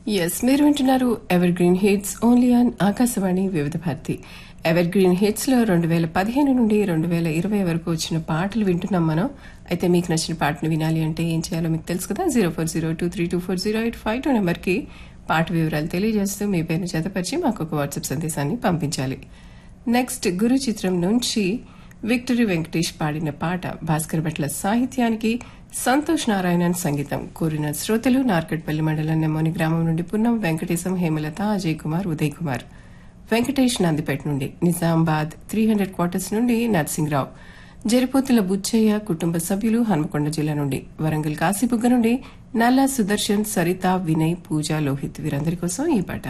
Yes మీరు వింటున్నారు evergreen hits only on Akashvani Vividha Bharati ever evergreen hits లో రెండు వేల పదిహేను నుండి రెండు వేల ఇరవై వరకు వచ్చిన పాటలు వింటున్నాం మనం అయితే మీకు నచ్చిన పాటను వినాలి అంటే ఏం చేయాలో మీకు తెలుసు కదా zero four zero two three two four zero eight five two నెంబర్కి పాట వివరాలు తెలియజేస్తూ మీ పేరును జతపరిచి మాకు ఒక వాట్సాప్ సందేశాన్ని పంపించాలి నెక్స్ట్ గురు చిత్రం నుంచి విక్టరీ వెంకటేష్ పాడిన పాట భాస్కర్ భట్ల సాహిత్యానికి సంతోష్ నారాయణన్ సంగీతం కోరిన శ్రోతలు నార్కట్పల్లి మండలం నెమ్మోని గ్రామం నుండి పున్నం వెంకటేశం హేమలత అజయ్ కుమార్ ఉదయ్ కుమార్ వెంకటేష్ నందిపేట నుండి నిజామాబాద్ త్రీ హండ్రెడ్ క్వార్టర్స్ నుండి నర్సింగ్రావు జరిపోతుల బుచ్చయ్య కుటుంబ సభ్యులు హన్మకొండ జిల్లా నుండి వరంగల్ కాశీబుగ్గ నుండి నల్లా సుదర్శన్ సరిత వినయ్ పూజ లోహిత్ వీరందరి కోసం ఈ పాట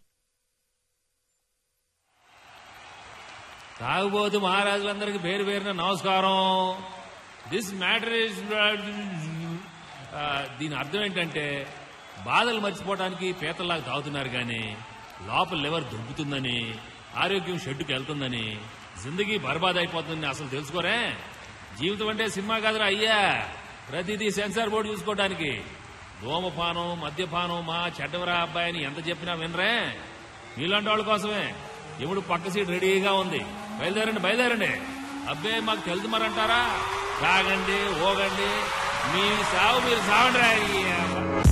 తాగుబోతు మహారాజులందరికీ పేరు పేరున నమస్కారం దిస్ మ్యాటర్ ఇస్ దీని అర్థం ఏంటంటే బాధలు మర్చిపోవడానికి పీతల్లాగా తాగుతున్నారు కానీ లోపల లివర్ దుబ్బుతుందని ఆరోగ్యం షెడ్డుకి వెళ్తుందని జిందగీ బర్బాద్ అయిపోతుందని అసలు తెలుసుకోరే జీవితం అంటే సినిమా కాదురా అయ్యా ప్రతిదీ సెన్సార్ బోర్డు చూసుకోవడానికి ధూమపానం మద్యపానం మా చెడ్డవరా అబ్బాయిని ఎంత చెప్పినా వినరే మీలాంటి వాళ్ళ కోసమే ఇప్పుడు పక్క సీట్ రెడీగా ఉంది బయలుదేరండి బయలుదేరండి అబ్బే మాకు తెలుసు మరంటారా తాగండి ఓగండి మీ సాగు మీరు సాగండి రా.